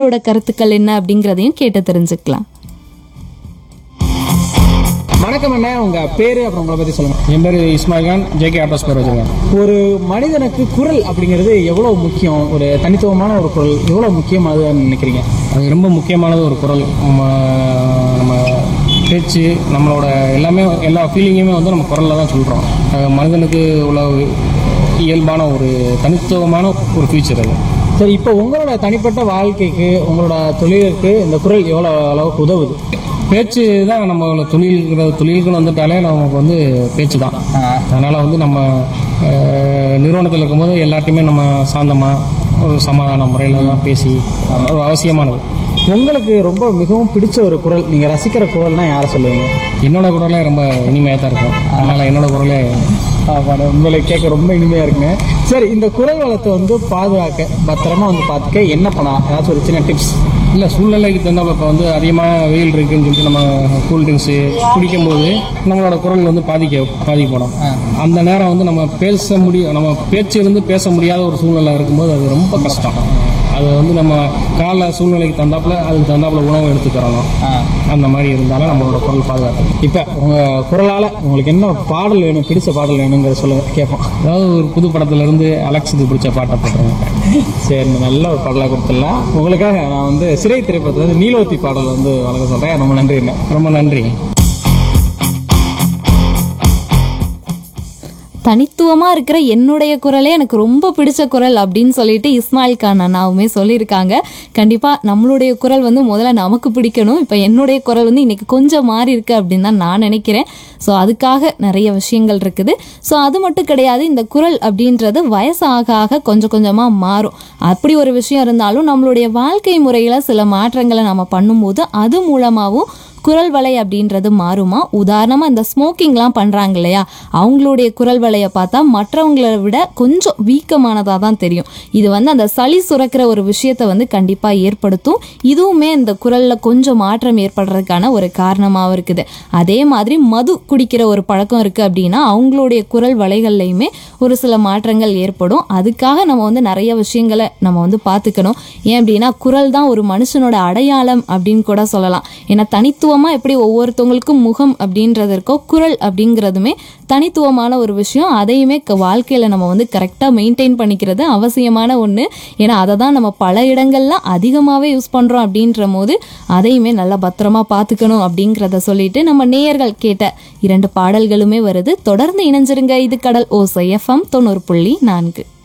அவங்களோட கருத்துக்கள் என்ன அப்படிங்கிறதையும் கேட்டு தெரிஞ்சுக்கலாம் வணக்கம் அண்ணா உங்க பேரு அப்புறம் உங்களை பத்தி சொல்லுங்க என் பேர் இஸ்மாயில் கான் ஜேகே ஆட்டோஸ் பேர் வச்சுருக்கேன் ஒரு மனிதனுக்கு குரல் அப்படிங்கிறது எவ்வளவு முக்கியம் ஒரு தனித்துவமான ஒரு குரல் எவ்வளவு முக்கியமானதுன்னு நினைக்கிறீங்க அது ரொம்ப முக்கியமானது ஒரு குரல் நம்ம நம்ம பேச்சு நம்மளோட எல்லாமே எல்லா ஃபீலிங்குமே வந்து நம்ம குரலில் தான் சொல்கிறோம் மனிதனுக்கு உள்ள ஒரு இயல்பான ஒரு தனித்துவமான ஒரு ஃபீச்சர் அது சரி இப்போ உங்களோட தனிப்பட்ட வாழ்க்கைக்கு உங்களோட தொழிலுக்கு இந்த குரல் எவ்வளவு அளவுக்கு உதவுது பேச்சு தான் நம்ம தொழில்கிற தொழிலுக்குன்னு வந்துட்டாலே நமக்கு வந்து பேச்சு தான் அதனால் வந்து நம்ம அஹ், நிறுவனத்தில் இருக்கும்போது எல்லாத்தையுமே நம்ம சாந்தமாக ஒரு சமாதான முறையில் தான் பேசி ஒரு அவசியமானது உங்களுக்கு ரொம்ப மிகவும் பிடிச்ச ஒரு குரல் நீங்க ரசிக்கிற குரல்னா யாரை சொல்லுவீங்க என்னோட குரலே ரொம்ப இனிமையாக தான் இருக்கும் அதனால் என்னோட குரலே ஆமாண்ணே, உங்களை கேட்க ரொம்ப இனிமையா இருக்குங்க சரி இந்த குரல் வளத்தை வந்து பாதுகாக்க பத்திரமா வந்து பார்த்துக்க என்ன பண்ணலாம் ஏதாச்சும் ஒரு சின்ன டிப்ஸ் இல்லை சூழ்நிலைக்கு தகுந்தாப்புல இப்போ வந்து அதிகமாக வெயில் இருக்குன்னு சொல்லிட்டு நம்ம கூல் ட்ரிங்க்ஸு குடிக்கும்போது நம்மளோட குரல் வந்து பாதிக்க பாதிக்கப்படும் அந்த நேரம் வந்து நம்ம பேச முடியும் நம்ம பேச்சு இருந்து பேச முடியாத ஒரு சூழ்நிலை இருக்கும்போது அது ரொம்ப கஷ்டம் அது வந்து நம்ம கால சூழ்நிலைக்கு தகுந்தாப்புல அதுக்கு தகுந்தாப்புல உணவு எடுத்துக்கிறணும் அந்த மாதிரி இருந்தாலும் நம்மளோட குரல் பாதுகாக்கணும் இப்போ உங்க குரலால உங்களுக்கு என்ன பாடல் வேணும் பிடிச்ச பாடல் வேணுங்கிறத சொல்லுங்க கேட்போம் அதாவது ஒரு புது படத்துல இருந்து அலெக்ஸுக்கு பிடிச்ச பாட்டை போட்டுருவேன் சரி நல்ல ஒரு பாடலாக கொடுத்துடலாம் உங்களுக்காக நான் வந்து சிறை திரைப்படத்துல வந்து நீலோத்தி பாடல் வந்து வழங்க சொல்றேன் ரொம்ப நன்றி என்ன ரொம்ப நன்றி தனித்துவமாக இருக்கிற என்னுடைய குரலே எனக்கு ரொம்ப பிடிச்ச குரல் அப்படின்னு சொல்லிட்டு இஸ்மாயில் கான் அண்ணாவுமே சொல்லியிருக்காங்க கண்டிப்பாக நம்மளுடைய குரல் வந்து முதல்ல நமக்கு பிடிக்கணும் இப்போ என்னுடைய குரல் வந்து இன்னைக்கு கொஞ்சம் மாறி இருக்கு அப்படின்னு தான் நான் நினைக்கிறேன் ஸோ அதுக்காக நிறைய விஷயங்கள் இருக்குது ஸோ அது மட்டும் கிடையாது இந்த குரல் அப்படின்றது வயசு ஆக ஆக கொஞ்சம் கொஞ்சமாக மாறும் அப்படி ஒரு விஷயம் இருந்தாலும் நம்மளுடைய வாழ்க்கை முறையில் சில மாற்றங்களை நம்ம பண்ணும்போது அது மூலமாகவும் குரல் வலை அப்படின்றது மாறுமா உதாரணமாக இந்த ஸ்மோக்கிங்லாம் பண்ணுறாங்க இல்லையா அவங்களுடைய குரல் வலையை பார்த்தா மற்றவங்களை விட கொஞ்சம் வீக்கமானதாக தான் தெரியும் இது வந்து அந்த சளி சுரக்கிற ஒரு விஷயத்தை வந்து கண்டிப்பாக ஏற்படுத்தும் இதுவுமே இந்த குரலில் கொஞ்சம் மாற்றம் ஏற்படுறதுக்கான ஒரு காரணமாகவும் இருக்குது அதே மாதிரி மது குடிக்கிற ஒரு பழக்கம் இருக்குது அப்படின்னா அவங்களுடைய குரல் வலைகள்லையுமே ஒரு சில மாற்றங்கள் ஏற்படும் அதுக்காக நம்ம வந்து நிறைய விஷயங்களை நம்ம வந்து பார்த்துக்கணும் ஏன் அப்படின்னா குரல் தான் ஒரு மனுஷனோட அடையாளம் அப்படின்னு கூட சொல்லலாம் ஏன்னா தனித்துவமாக எப்படி ஒவ்வொருத்தவங்களுக்கும் முகம் அப்படின்றது இருக்கோ குரல் அப்படிங்கிறதுமே தனித்துவமான ஒரு விஷயம் அதையுமே வாழ்க்கையில் நம்ம வந்து கரெக்டாக மெயின்டைன் பண்ணிக்கிறது அவசியமான ஒன்று ஏன்னா அதை தான் நம்ம பல இடங்கள்ல அதிகமாகவே யூஸ் பண்ணுறோம் அப்படின்ற போது அதையுமே நல்லா பத்திரமா பார்த்துக்கணும் அப்படிங்கிறத சொல்லிட்டு நம்ம நேயர்கள் கேட்ட இரண்டு பாடல்களுமே வருது தொடர்ந்து இணைஞ்சிருங்க இது கடல் ஓசை எஃப்எம் தொண்ணூறு புள்ளி நான்கு